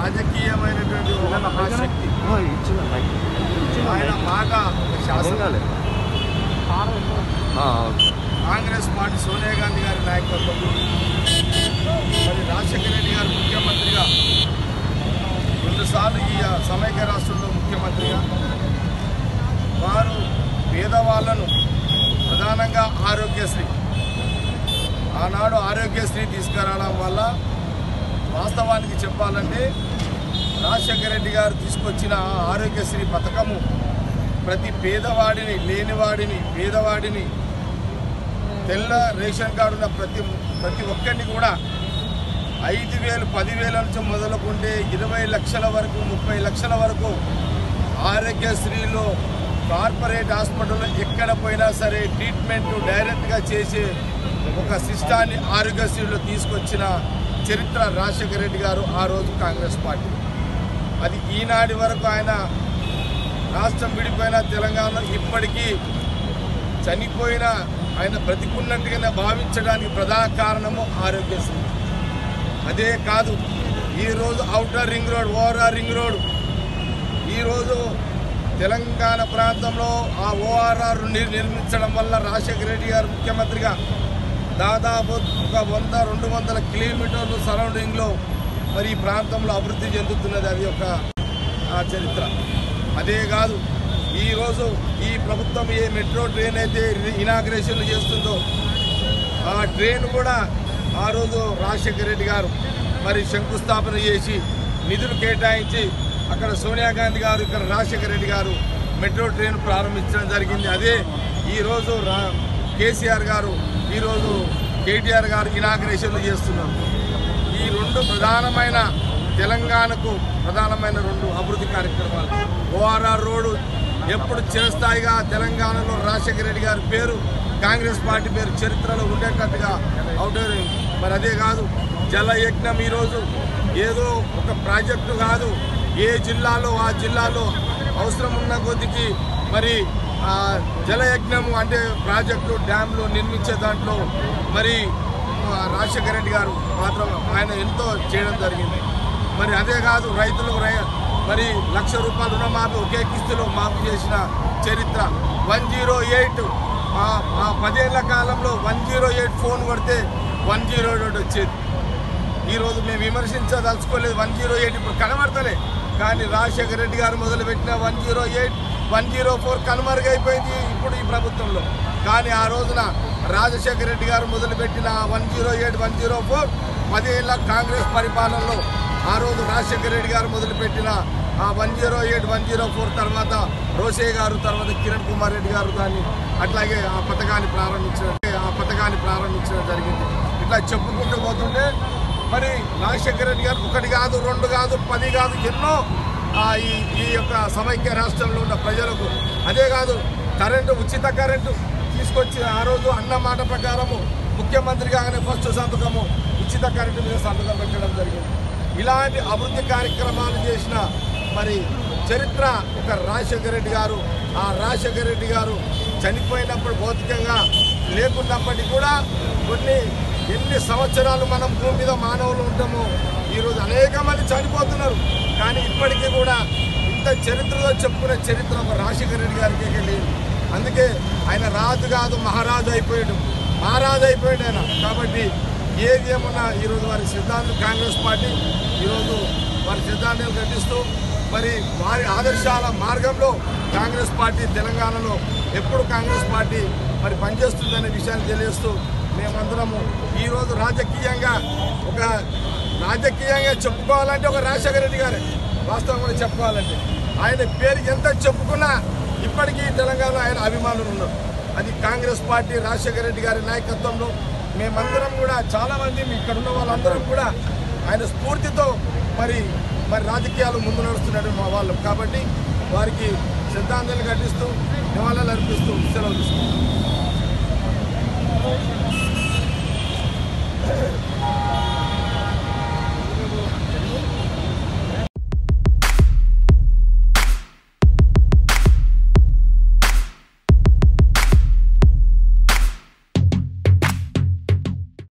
రాజకీయమైనటువంటి ఒక మహాశక్తి ఆయన మాట శాసనం కాంగ్రెస్ పార్టీ సోనియా గాంధీ గారి నాయకత్వంలో మరి రాజశేఖర రెడ్డి గారు ముఖ్యమంత్రిగా రెండుసార్లు ఈ సమైక్య రాష్ట్రంలో ముఖ్యమంత్రిగా వారు పేదవాళ్లను ప్రధానంగా ఆరోగ్యశ్రీ ఆనాడు ఆరోగ్యశ్రీ తీసుకురావడం వల్ల వాస్తవానికి చెప్పాలంటే రాజశేఖర రెడ్డి గారు తీసుకొచ్చిన ఆ ఆరోగ్యశ్రీ పథకము ప్రతి పేదవాడిని లేనివాడిని పేదవాడిని తెల్ల రేషన్ కార్డు ఉన్న ప్రతి ప్రతి ఒక్కరిని కూడా ఐదు వేలు పదివేల నుంచి మొదలుకుంటే ఇరవై లక్షల వరకు ముప్పై లక్షల వరకు ఆరోగ్యశ్రీలో కార్పొరేట్ హాస్పిటల్లో ఎక్కడ పోయినా సరే ట్రీట్మెంట్ డైరెక్ట్గా చేసే ఒక సిస్టాన్ని ఆరోగ్యశ్రీలో తీసుకొచ్చిన చరిత్ర రాజశేఖర రెడ్డి గారు ఆ రోజు కాంగ్రెస్ పార్టీ అది ఈనాటి వరకు ఆయన రాష్ట్రం విడిపోయిన తెలంగాణ ఇప్పటికీ చనిపోయిన ఆయన బ్రతికున్నట్టుగానే భావించడానికి ప్రధాన కారణము ఆరోగ్యశ్రీ అదే కాదు ఈరోజు outer ring road ORR ring road ఈరోజు తెలంగాణ ప్రాంతంలో ఆ ఓఆర్ఆర్ నిర్మించడం వల్ల రాజశేఖర రెడ్డి గారు ముఖ్యమంత్రిగా దాదాపు ఒక వంద రెండు వందల కిలోమీటర్లు సరౌండింగ్లో మరి ఈ ప్రాంతంలో అభివృద్ధి చెందుతున్నది అది ఒక ఆ చరిత్ర అదే కాదు ఈరోజు ఈ ప్రభుత్వం ఏ మెట్రో ట్రైన్ అయితే ఇనాగ్రేషన్లు చేస్తుందో ఆ ట్రైన్ కూడా ఆ రోజు రాజశేఖర రెడ్డి గారు మరి శంకుస్థాపన చేసి నిధులు కేటాయించి అక్కడ సోనియా గాంధీ గారు ఇక్కడ రాజశేఖర రెడ్డి గారు మెట్రో ట్రైన్ ప్రారంభించడం జరిగింది అదే ఈరోజు రా కేసీఆర్ గారు ఈరోజు కేటీఆర్ గారు ఇనాగ్రేషన్లు చేస్తున్నారు ఈ రెండు ప్రధానమైన తెలంగాణకు ప్రధానమైన రెండు అభివృద్ధి కార్యక్రమాలు ఓఆర్ఆర్ రోడ్డు ఎప్పుడు చిరస్థాయిగా తెలంగాణలో రాజశేఖర రెడ్డి గారి పేరు కాంగ్రెస్ పార్టీ పేరు చరిత్రలో ఉండేటట్టుగా అవుతారు మరి అదే కాదు జలయజ్ఞం ఈరోజు ఏదో ఒక ప్రాజెక్టు కాదు ఏ జిల్లాలో ఆ జిల్లాలో అవసరం ఉన్న కొద్దికి మరి ఆ జలయజ్ఞము అంటే ప్రాజెక్టు డ్యాంలు నిర్మించే దాంట్లో మరి ఆ, రాజశేఖర రెడ్డి గారు మాత్రం ఆయన ఎంతో చేయడం జరిగింది మరి అదే కాదు రైతులు రై- మరి లక్ష రూపాయల రుణమాఫీ ఒకే కిస్తులో మాఫీ చేసిన చరిత్ర వన్ జీరో ఎయిట్ ఆ పదేళ్ల కాలంలో వన్ జీరో ఎయిట్ ఫోన్ కొడితే వన్ జీరో ఎయిట్ వచ్చేది ఈరోజు మేము విమర్శించదలుచుకోలేదు వన్ జీరో ఎయిట్ ఇప్పుడు కనబడతలే కానీ రాజశేఖర రెడ్డి గారు మొదలుపెట్టిన one zero eight one zero four కనుమరుగైపోయింది ఇప్పుడు ఈ ప్రభుత్వంలో కానీ ఆ రోజున రాజశేఖర రెడ్డి గారు మొదలుపెట్టిన one zero eight one zero four పదేళ్ల కాంగ్రెస్ పరిపాలనలో ఆ రోజు రాజశేఖర రెడ్డి గారు మొదలుపెట్టిన ఆ one zero eight one zero four తర్వాత రోసే గారు తర్వాత కిరణ్ కుమార్ రెడ్డి గారు దాన్ని అట్లాగే ఆ పథకాన్ని ప్రారంభించడం ఆ పథకాన్ని ప్రారంభించడం జరిగింది ఇట్లా చెప్పుకుంటూ పోతుంటే మరి రాజశేఖర రెడ్డి గారు ఒకటి కాదు రెండు కాదు పది కాదు ఎన్నో ఆ, ఈ ఈ యొక్క సమైక్య రాష్ట్రంలో ఉన్న ప్రజలకు అదే కాదు కరెంటు ఉచిత కరెంటు తీసుకొచ్చి ఆ రోజు అన్న మాట ప్రకారము ముఖ్యమంత్రి కాగానే ఫస్ట్ సంతకము ఉచిత కరెంటు మీద సంతకం పెట్టడం జరిగింది ఇలాంటి అభివృద్ధి కార్యక్రమాలు చేసిన మరి చరిత్ర ఒక రాజశేఖర రెడ్డి గారు ఆ రాజశేఖర రెడ్డి గారు చనిపోయినప్పుడు భౌతికంగా లేకున్నప్పటికీ కూడా కొన్ని ఎన్ని సంవత్సరాలు మనం భూమి మీద మానవులు ఉంటామో ఈరోజు అనేక మంది చనిపోతున్నారు కానీ ఇప్పటికీ కూడా ఇంత చరిత్రలో చెప్పుకునే చరిత్ర ఒక రాజశేఖర రెడ్డి గారికి లేదు అందుకే ఆయన రాజు కాదు మహారాజు అయిపోయాడు మహారాజు అయిపోయాడు ఆయన కాబట్టి ఏది ఏమన్నా ఈరోజు వారి సిద్ధాంతం కాంగ్రెస్ పార్టీ ఈరోజు వారి సిద్ధాంతాలు ఖండిస్తూ మరి వారి ఆదర్శాల మార్గంలో కాంగ్రెస్ పార్టీ తెలంగాణలో ఎప్పుడు కాంగ్రెస్ పార్టీ మరి పనిచేస్తుందనే విషయాన్ని తెలియజేస్తూ మేమందరము ఈరోజు రాజకీయంగా ఒక రాజకీయంగా చెప్పుకోవాలంటే ఒక రాజశేఖర రెడ్డి గారే వాస్తవం కూడా చెప్పుకోవాలంటే ఆయన పేరు ఎంత చెప్పుకున్నా ఇప్పటికీ తెలంగాణ ఆయన అభిమానులు ఉన్నారు అది కాంగ్రెస్ పార్టీ రాజశేఖర రెడ్డి గారి నాయకత్వంలో మేమందరం కూడా చాలామంది ఇక్కడ ఉన్న వాళ్ళందరం కూడా ఆయన స్ఫూర్తితో మరి మరి రాజకీయాలు ముందు నడుస్తున్నట్టు మా వాళ్ళు కాబట్టి వారికి సిద్ధాంతాలు ఘటిస్తూ నివాళులు అర్పిస్తూ సెలవు తీసుకుంటాం